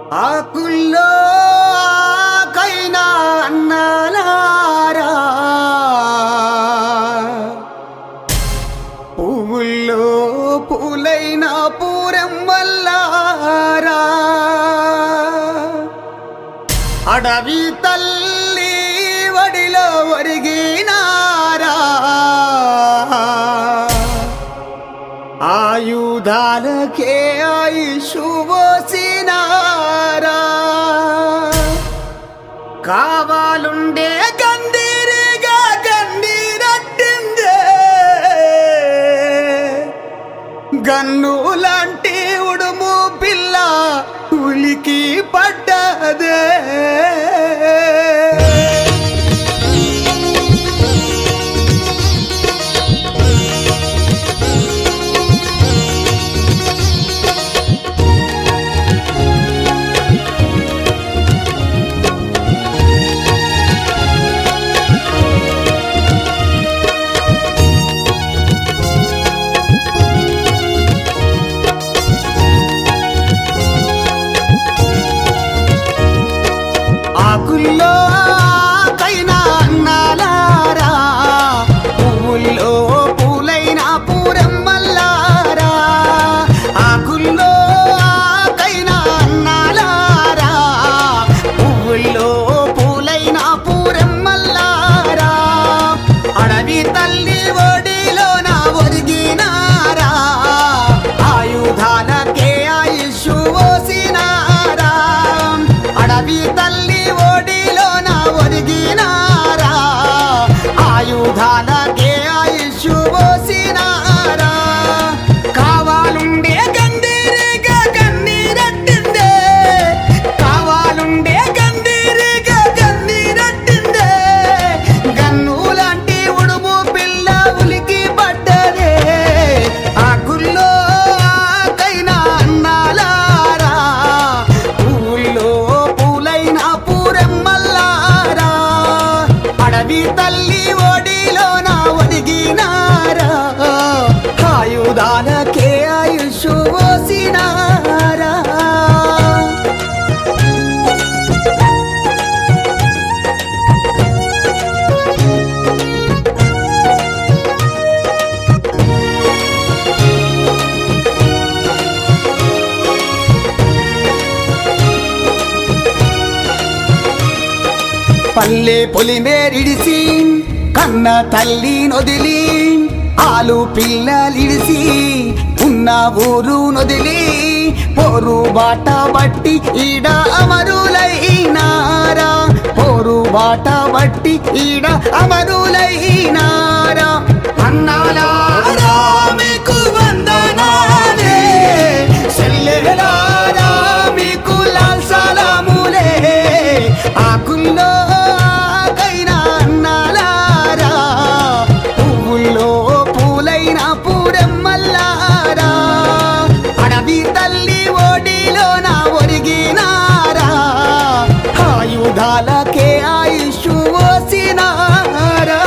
ఆకుల్లో ఆకైనా అన్నాలారా పువ్వుల్లో పూలైన పూరం వల్లారా అడవి తల్లి వడిలో ఒరిగినారా ఆయుధాలకే ఆయుషు పోసినారా కావాలుండే గందీరిగా గందీరట్టిందే గన్ను లాంటి ఉడుము పిల్ల ఉలికి పడ్డదే ఆకుల్లో ఆకైనా అన్నాలారా పువ్వుల్లో పూలైన పూరమ్మల్లారా ఆకుల్లో ఆకైనా అన్నాలారా పువ్వుల్లో పూలైన పూరమ్మల్లారా అడవి తల్లి ఒడిలోన ఒరిగినారా ఆయుధాలకే ఆయుషు పోసినారా అడవి తల్లి ఒడిలోన ఒరిగినారా ఆయుధాలకే ఆయుషు పోసినారా కావాలుండే గందీరిగా గన్నీరట్టిందే కావాలుండే గందీరిగా గన్నీరట్టిందే గన్ను లాంటి ఉడుము పిల్ల ఉలికి పడ్డదే ఆకుల్లో ఆకైనా అన్నాలారా పూల్లో పూలైన పూరెమ్మల్లారా అడవి తల్లి ఒడిలోన ఒదిగినారా ఆయుధాలకే ఆయుషు పోసినారా పల్లె పొలిమేరిడిసి కన్న తల్లి నొదిలి ఆలు పిల్లలిడిసి ఉన్న ఊరు నొదిలి పోరు బాట బట్టి ఈడ అమరులైనారా పోరు బాట బట్టి ఈడ అమరులైనారా అన్నాలారా మీకు వందనాలే చెల్లెలారా మీకు లాల్ సలాములే ఆకుల్లో ఆకైనా అన్నాలారా పువ్వుల్లో పూలైన పూరెమ్మల్లారా అడవి తల్లి ఓడిలోన ఒరిగినారా ఆయుధాలకే ఆయుషు పోసినారా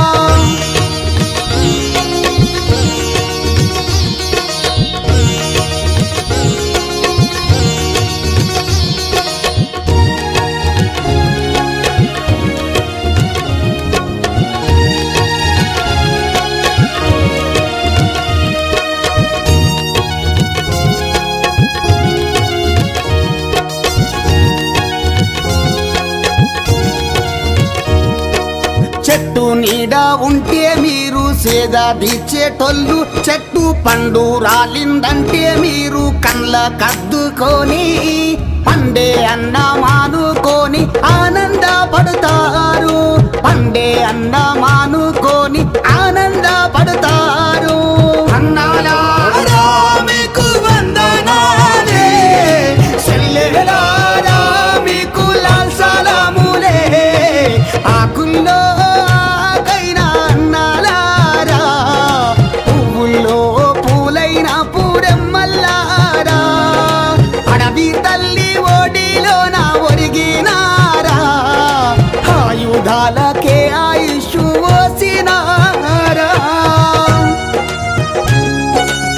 చెట్టు నీడ ఉంటే మీరు సేద తీర్చేటోళ్ళు చెట్టు పండు రాలిందంటే మీరు కండ్ల కద్దుకొని పండే అన్న మానుకొని ఆనందపడతారు పండే అన్న మానుకొని ఆనందపడతారు అన్నాలారా మీకు వందనాలే చెల్లెలారా మీకు లాల్ సలాములే ఆకుల్లో ఆకైనా అన్నాలారా పువ్వుల్లో పూలైన పూరెమ్మల్లారా అడవి తల్లి ఓడిలోన ఒరిగినారా ఆయుధాలకే ఆయుషు పోసినారా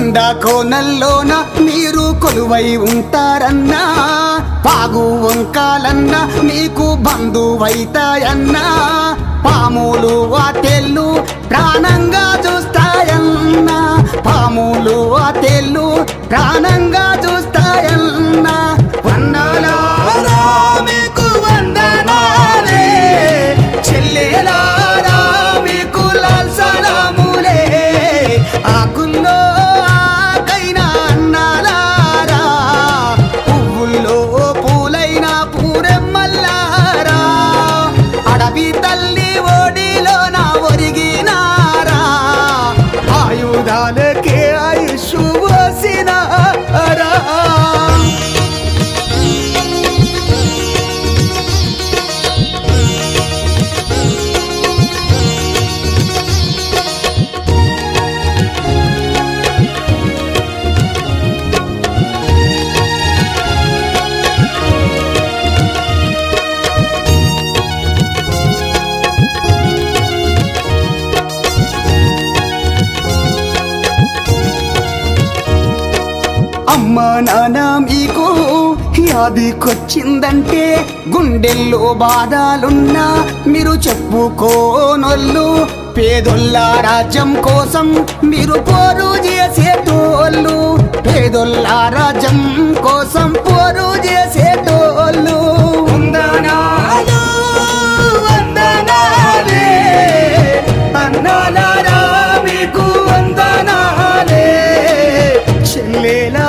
కొండ కోనల్లోన మీరు కొలువై ఉంటారన్నా పాగు వంకాలన్నా మీకు బంధువైతాయన్నా పాములు ఆ తెల్లు ప్రాణంగా చూస్తాయన్నా పాములు ఆ తెల్లు ప్రాణంగా చూస్తాయన్నా వందనాలా మీకు వందనాలే చెల్లెలారా మీకు లాల్ సలాములే ఆకుల్లో ఆకైన అన్నాలారా పువ్వుల్లో పూలైన పూరెమ్మల్లారా అడవి తల్లి ఓడిలో నా ఒరిగినారా ఆయుధాలకే ఆయుష్ వసినారా అమ్మ నాన్న మీకు వ్యాధికొచ్చిందంటే గుండెల్లో బాధలున్నా మీరు చెప్పుకోనొల్లు పేదొల్ల రాజ్యం కోసం మీరు పోరు చేసేటోళ్ళు పేదొల్ల రాజ్యం కోసం పోరు చేసేటోళ్ళు వందనాలు వందనాలే అన్నాలారా మీకు వందనాలే చెల్లేలా